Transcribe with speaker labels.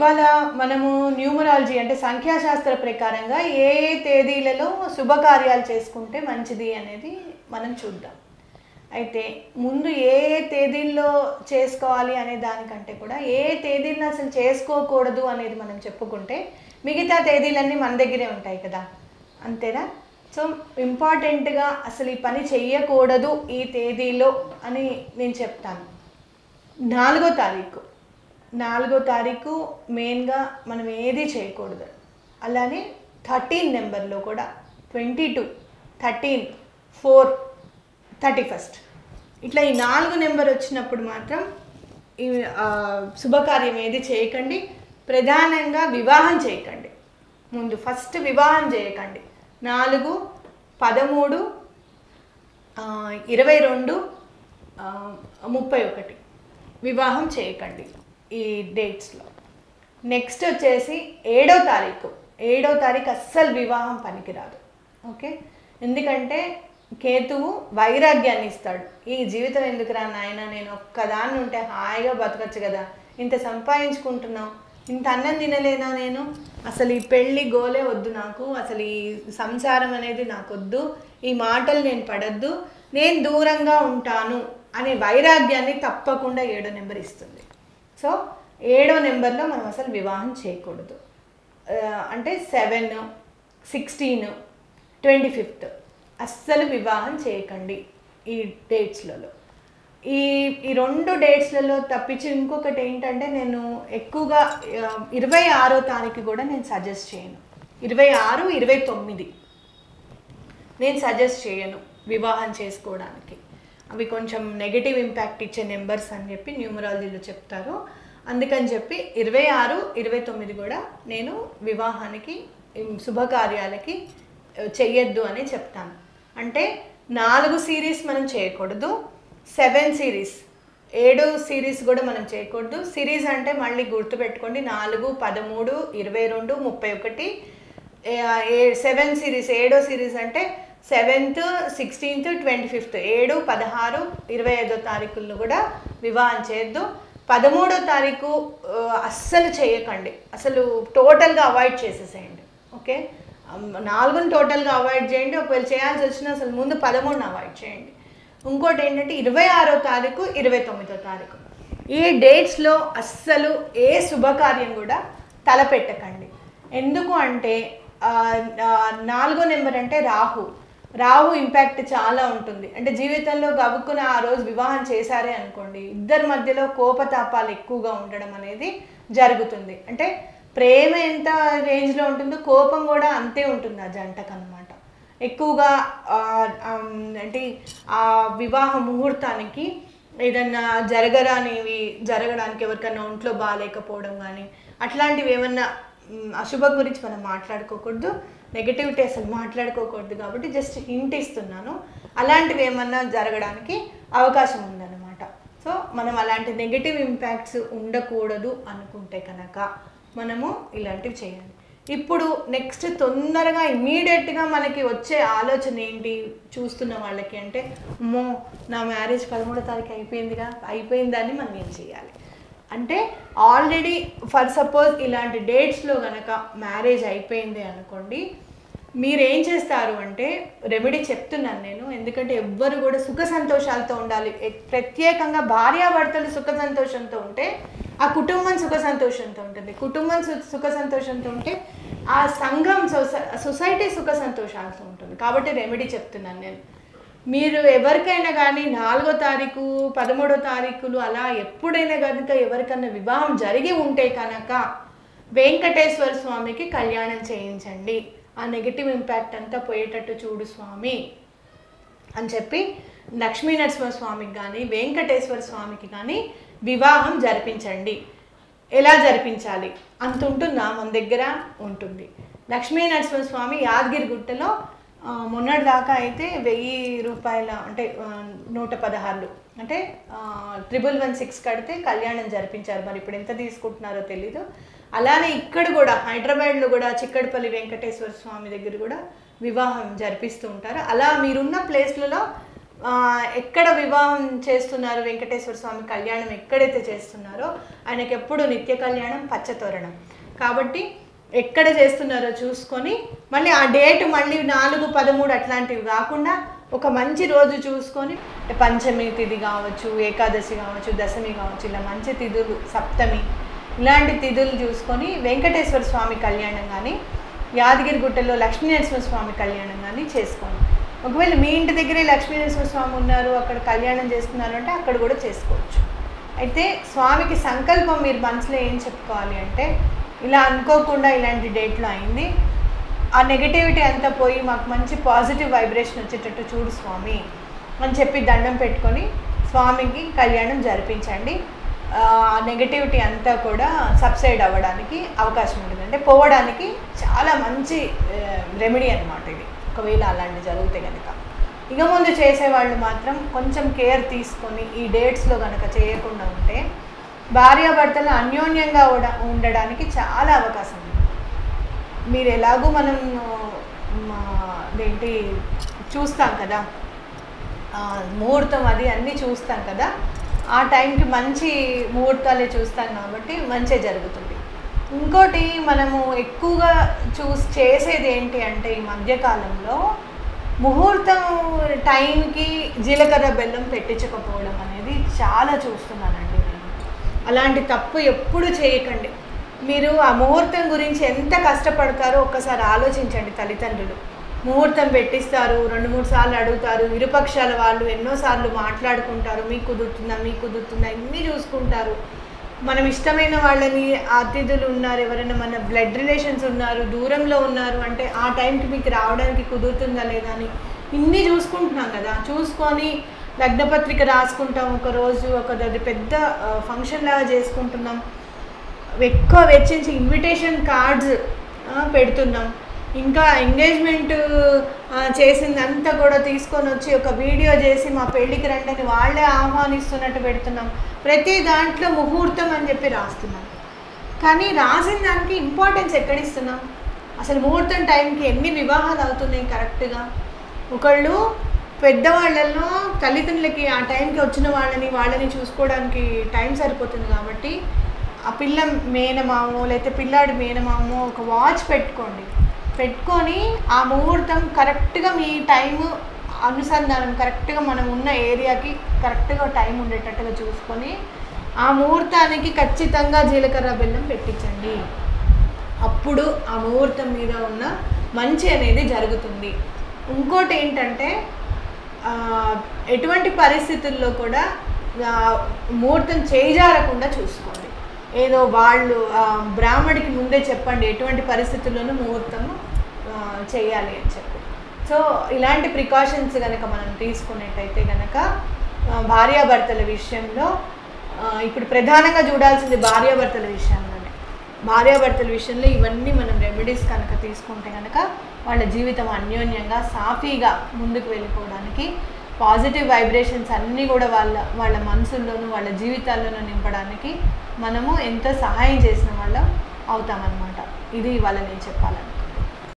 Speaker 1: ఇవాళ మనము న్యూమరాలజీ అంటే సంఖ్యాశాస్త్ర ప్రకారంగా ఏ ఏ తేదీలలో శుభకార్యాలు చేసుకుంటే మంచిది అనేది మనం చూద్దాం అయితే ముందు ఏ ఏ తేదీల్లో చేసుకోవాలి అనే దానికంటే కూడా ఏ ఏ తేదీలను అసలు చేసుకోకూడదు అనేది మనం చెప్పుకుంటే మిగతా తేదీలన్నీ మన దగ్గరే ఉంటాయి కదా అంతేనా సో ఇంపార్టెంట్గా అసలు ఈ పని చెయ్యకూడదు ఈ తేదీలో అని నేను చెప్తాను నాలుగో తారీఖు నాలుగో తారీఖు మెయిన్గా మనం ఏది చేయకూడదు అలానే థర్టీన్ నెంబర్లో కూడా twenty two thirteen four thirty first ఇట్లా ఈ నాలుగు నెంబర్ వచ్చినప్పుడు మాత్రం ఈ ఆ, శుభకార్యం ఏది చేయకండి ప్రధానంగా వివాహం చేయకండి ముందు ఫస్ట్ వివాహం చేయకండి నాలుగు పదమూడు ఆ, ఇరవై రెండు ఆ, ముప్పై ఒకటి వివాహం చేయకండి ఈ డేట్స్లో నెక్స్ట్ వచ్చేసి ఏడో తారీఖు ఏడో తారీఖు అస్సలు వివాహం పనికిరాదు ఓకే ఎందుకంటే కేతువు వైరాగ్యాన్ని ఇస్తాడు ఈ జీవితం ఎందుకురా నాయన నేను ఒక్కదాన్ని ఉంటే హాయిగా బతకచ్చు కదా ఇంత సంపాదించుకుంటున్నావు ఇంత అన్నం తినలేనా నేను అసలు ఈ పెళ్ళి గోలే వద్దు నాకు అసలు ఈ సంసారం అనేది నాకు వద్దు ఈ మాటలు నేను పడద్దు నేను దూరంగా ఉంటాను అనే వైరాగ్యాన్ని తప్పకుండా ఏడో నెంబర్ ఇస్తుంది సో ఏడో నెంబర్లో మనం అసలు వివాహం చేయకూడదు ఆ, అంటే సెవెన్ సిక్స్టీన్ ట్వంటీ ఫిఫ్త్ అస్సలు వివాహం చేయకండి ఈ డేట్స్లలో ఈ ఈ రెండు డేట్స్లలో తప్పించి ఇంకొకటి ఏంటంటే నేను ఎక్కువగా ఆ, ఇరవై ఆరో తారీఖు కూడా నేను సజెస్ట్ చేయను ఇరవై ఆరు ఇరవై తొమ్మిది నేను సజెస్ట్ చేయను వివాహం చేసుకోవడానికి అవి కొంచెం నెగిటివ్ ఇంపాక్ట్ ఇచ్చే నెంబర్స్ అని చెప్పి న్యూమరాలజీలో చెప్తారు అందుకని చెప్పి ఇరవై ఆరు ఇరవై తొమ్మిది కూడా నేను వివాహానికి ఉమ్, శుభకార్యాలకి ఆ, చెయ్యొద్దు అని చెప్తాను అంటే నాలుగు సిరీస్ మనం చేయకూడదు సెవెన్ సిరీస్ ఏడు సిరీస్ కూడా మనం చేయకూడదు సిరీస్ అంటే మళ్ళీ గుర్తుపెట్టుకోండి నాలుగు పదమూడు ఇరవై రెండు ముప్పై ఒకటి సెవెన్ సిరీస్ ఏడో సిరీస్ అంటే సెవెంత్ సిక్స్టీన్త్ ట్వంటీ ఫిఫ్త్ ఏడు పదహారు ఇరవై ఐదో తారీఖుల్లో కూడా వివాహం చేయొద్దు పదమూడో తారీఖు ఆ, అస్సలు చేయకండి అసలు టోటల్గా అవాయిడ్ చేసేసేయండి ఓకే అమ్, నాలుగుని టోటల్గా అవాయిడ్ చేయండి ఒకవేళ చేయాల్సి వచ్చినా అసలు ముందు పదమూడుని అవాయిడ్ చేయండి ఇంకోటి ఏంటంటే ఇరవై ఆరో తారీఖు ఇరవై తొమ్మిదో తారీఖు ఈ డేట్స్లో అస్సలు ఏ శుభకార్యం కూడా తలపెట్టకండి ఎందుకు అంటే ఆ, ఆ, నాలుగో నెంబర్ అంటే రాహు రాహు ఇంపాక్ట్ చాలా ఉంటుంది అంటే జీవితంలో గబుక్కున ఆ రోజు వివాహం చేశారే అనుకోండి ఇద్దరి మధ్యలో కోపతాపాలు ఎక్కువగా ఉండడం అనేది జరుగుతుంది అంటే ప్రేమ ఎంత రేంజ్లో ఉంటుందో కోపం కూడా అంతే ఉంటుంది ఆ జంటకు అనమాట ఎక్కువగా ఆ, ఆమ్, అంటే ఆ వివాహ ముహూర్తానికి ఏదన్నా జరగరానివి జరగడానికి ఎవరికైనా ఒంట్లో బాగాలేకపోవడం కానీ అట్లాంటివి ఏమన్నా మ్, అశుభం గురించి మనం మాట్లాడుకోకూడదు నెగటివిటీ అసలు మాట్లాడుకోకూడదు కాబట్టి జస్ట్ హింట్ ఇస్తున్నాను అలాంటివి ఏమన్నా జరగడానికి అవకాశం ఉందన్నమాట సో మనం అలాంటి నెగటివ్ ఇంపాక్ట్స్ ఉండకూడదు అనుకుంటే కనుక మనము ఇలాంటివి చేయాలి ఇప్పుడు నెక్స్ట్ తొందరగా ఇమీడియట్గా మనకి వచ్చే ఆలోచన ఏంటి చూస్తున్న వాళ్ళకి అంటే అమ్మో నా మ్యారేజ్ పదమూడో తారీఖు అయిపోయిందిగా అయిపోయిందని మనం ఏం చేయాలి అంటే ఆల్రెడీ ఫర్ సపోజ్ ఇలాంటి డేట్స్లో కనుక మ్యారేజ్ అయిపోయింది అనుకోండి మీరు ఏం చేస్తారు అంటే రెమెడీ చెప్తున్నాను నేను ఎందుకంటే ఎవ్వరు కూడా సుఖ సంతోషాలతో ఉండాలి ఎ- ప్రత్యేకంగా భార్యాభర్తలు సుఖ సంతోషంతో ఉంటే ఆ కుటుంబం సుఖ సంతోషంతో ఉంటుంది కుటుంబం సు- సుఖ సంతోషంతో ఉంటే ఆ సంఘం సొసై సొసైటీ సుఖ సంతోషాలతో ఉంటుంది కాబట్టి రెమెడీ చెప్తున్నాను నేను మీరు ఎవరికైనా కానీ నాలుగో తారీఖు పదమూడో తారీఖులు అలా ఎప్పుడైనా కనుక ఎవరికైనా వివాహం జరిగి ఉంటే కనుక వెంకటేశ్వర స్వామికి కళ్యాణం చేయించండి ఆ నెగిటివ్ ఇంపాక్ట్ అంతా పోయేటట్టు చూడు స్వామి అని చెప్పి లక్ష్మీ నరసింహ స్వామికి కానీ వెంకటేశ్వర స్వామికి కానీ వివాహం జరిపించండి ఎలా జరిపించాలి అంత ఉంటుందా మన దగ్గర ఉంటుంది లక్ష్మీ నరసింహ స్వామి యాదగిరి గుట్టలో ఆ, మొన్నటి దాకా అయితే వెయ్యి రూపాయల అంటే ఆ, నూట పదహారులు అంటే ట్రిపుల్ వన్ సిక్స్ కడితే కళ్యాణం జరిపించారు మరి ఇప్పుడు ఎంత తీసుకుంటున్నారో తెలీదు అలానే ఇక్కడ కూడా హైదరాబాద్లో కూడా చిక్కడపల్లి వెంకటేశ్వర స్వామి దగ్గర కూడా వివాహం జరిపిస్తూ ఉంటారు అలా మీరున్న ప్లేస్లలో ఆ, ఎక్కడ వివాహం చేస్తున్నారు వెంకటేశ్వర స్వామి కళ్యాణం ఎక్కడైతే చేస్తున్నారో ఆయనకి ఎప్పుడు నిత్య కళ్యాణం పచ్చతోరణం కాబట్టి ఎక్కడ చేస్తున్నారో చూసుకొని మళ్ళీ ఆ డేట్ మళ్ళీ నాలుగు పదమూడు అట్లాంటివి కాకుండా ఒక మంచి రోజు చూసుకొని పంచమి తిథి కావచ్చు ఏకాదశి కావచ్చు దశమి కావచ్చు ఇలా మంచి తిథులు సప్తమి ఇలాంటి తిథులు చూసుకొని వెంకటేశ్వర స్వామి కళ్యాణం కానీ యాదగిరిగుట్టలో లక్ష్మీ నరసింహ స్వామి కళ్యాణం కానీ చేసుకోండి ఒకవేళ మీ ఇంటి దగ్గరే లక్ష్మీ నరసింహ స్వామి ఉన్నారు అక్కడ కళ్యాణం చేస్తున్నారు అంటే అక్కడ కూడా చేసుకోవచ్చు అయితే స్వామికి సంకల్పం మీరు మనసులో ఏం చెప్పుకోవాలి అంటే ఇలా అనుకోకుండా ఇలాంటి డేట్లో అయింది ఆ నెగటివిటీ అంతా పోయి మాకు మంచి పాజిటివ్ వైబ్రేషన్ వచ్చేటట్టు చూడు స్వామి అని చెప్పి దండం పెట్టుకొని స్వామికి కళ్యాణం జరిపించండి ఆ నెగటివిటీ అంతా కూడా సబ్సైడ్ అవ్వడానికి అవకాశం ఉంటుంది అంటే పోవడానికి చాలా మంచి రెమెడీ అన్నమాట ఇది ఒకవేళ అలాంటి జరిగితే కనుక ఇక ముందు చేసేవాళ్ళు మాత్రం కొంచెం కేర్ తీసుకొని ఈ డేట్స్లో కనుక చేయకుండా ఉంటే భార్యాభర్తలు అన్యోన్యంగా ఉడ- ఉండడానికి చాలా అవకాశం ఉంది మీరు ఎలాగూ మనం మా అదేంటి చూస్తాం కదా ఆ, ముహూర్తం అది అన్నీ చూస్తాం కదా ఆ టైంకి మంచి ముహూర్తాలే చూస్తాం కాబట్టి మంచి జరుగుతుంది ఇంకోటి మనము ఎక్కువగా చూస్ చేసేది ఏంటి అంటే ఈ మధ్యకాలంలో ముహూర్తం టైంకి జీలకర్ర బెల్లం పెట్టించకపోవడం అనేది చాలా చూస్తున్నానండి నేను అలాంటి తప్పు ఎప్పుడు చేయకండి మీరు ఆ ముహూర్తం గురించి ఎంత కష్టపడతారో ఒక్కసారి ఆలోచించండి తల్లిదండ్రులు ముహూర్తం పెట్టిస్తారు రెండు మూడు సార్లు అడుగుతారు ఇరుపక్షాల వాళ్ళు ఎన్నోసార్లు మాట్లాడుకుంటారు మీకు కుదురుతుందా మీకు కుదురుతుందా ఇన్ని చూసుకుంటారు మనం ఇష్టమైన వాళ్ళని అతిథులు ఉన్నారు ఎవరైనా మన బ్లడ్ రిలేషన్స్ ఉన్నారు దూరంలో ఉన్నారు అంటే ఆ టైంకి మీకు రావడానికి కుదురుతుందా లేదా అని ఇన్ని చూసుకుంటున్నాం కదా చూసుకొని లగ్నపత్రిక రాసుకుంటాం ఒక రోజు ఒక అది పెద్ద ఫంక్షన్ లాగా చేసుకుంటున్నాం ఎక్కువ వెచ్చించి ఇన్విటేషన్ కార్డ్స్ పెడుతున్నాం ఇంకా ఎంగేజ్మెంట్ చేసిందంతా కూడా తీసుకొని వచ్చి ఒక వీడియో చేసి మా పెళ్ళికి రండి అని వాళ్ళే ఆహ్వానిస్తున్నట్టు పెడుతున్నాం ప్రతి దాంట్లో ముహూర్తం అని చెప్పి రాస్తున్నాం కానీ రాసిన దానికి ఇంపార్టెన్స్ ఎక్కడిస్తున్నాం అసలు ముహూర్తం టైంకి ఎన్ని వివాహాలు అవుతున్నాయి కరెక్ట్గా ఒకళ్ళు పెద్దవాళ్ళల్లో తల్లిదండ్రులకి ఆ టైంకి వచ్చిన వాళ్ళని వాళ్ళని చూసుకోవడానికి టైం సరిపోతుంది కాబట్టి ఆ పిల్ల మేనమామో లేకపోతే పిల్లాడి మేనమామో ఒక వాచ్ పెట్టుకోండి పెట్టుకొని ఆ ముహూర్తం కరెక్ట్గా మీ టైం అనుసంధానం కరెక్ట్గా మనం ఉన్న ఏరియాకి కరెక్ట్గా టైం ఉండేటట్టుగా చూసుకొని ఆ ముహూర్తానికి ఖచ్చితంగా జీలకర్ర బెల్లం పెట్టించండి అప్పుడు ఆ ముహూర్తం మీద ఉన్న మంచి అనేది జరుగుతుంది ఇంకోటి ఏంటంటే ఆ, ఎటువంటి పరిస్థితుల్లో కూడా ఆ, ముహూర్తం చేజారకుండా చూసుకోండి ఏదో వాళ్ళు ఆ, బ్రాహ్మడికి ముందే చెప్పండి ఎటువంటి పరిస్థితుల్లోనూ ముహూర్తం ఆ, చేయాలి అని చెప్పి సో ఇలాంటి ప్రికాషన్స్ కనుక మనం తీసుకున్నట్టయితే కనుక ఆ, భార్యాభర్తల విషయంలో ఆ, ఇప్పుడు ప్రధానంగా చూడాల్సింది భార్యాభర్తల విషయంలోనే భార్యాభర్తల విషయంలో ఇవన్నీ మనం రెమెడీస్ కనుక తీసుకుంటే కనుక వాళ్ళ జీవితం అన్యోన్యంగా సాఫీగా ముందుకు వెళ్ళిపోవడానికి పాజిటివ్ వైబ్రేషన్స్ అన్నీ కూడా వాళ్ళ వాళ్ళ మనసుల్లోనూ వాళ్ళ జీవితాల్లోనూ నింపడానికి మనము ఎంతో సహాయం చేసిన వాళ్ళం అవుతామన్నమాట ఇది ఇవాళ నేను చెప్పాలన్నమాట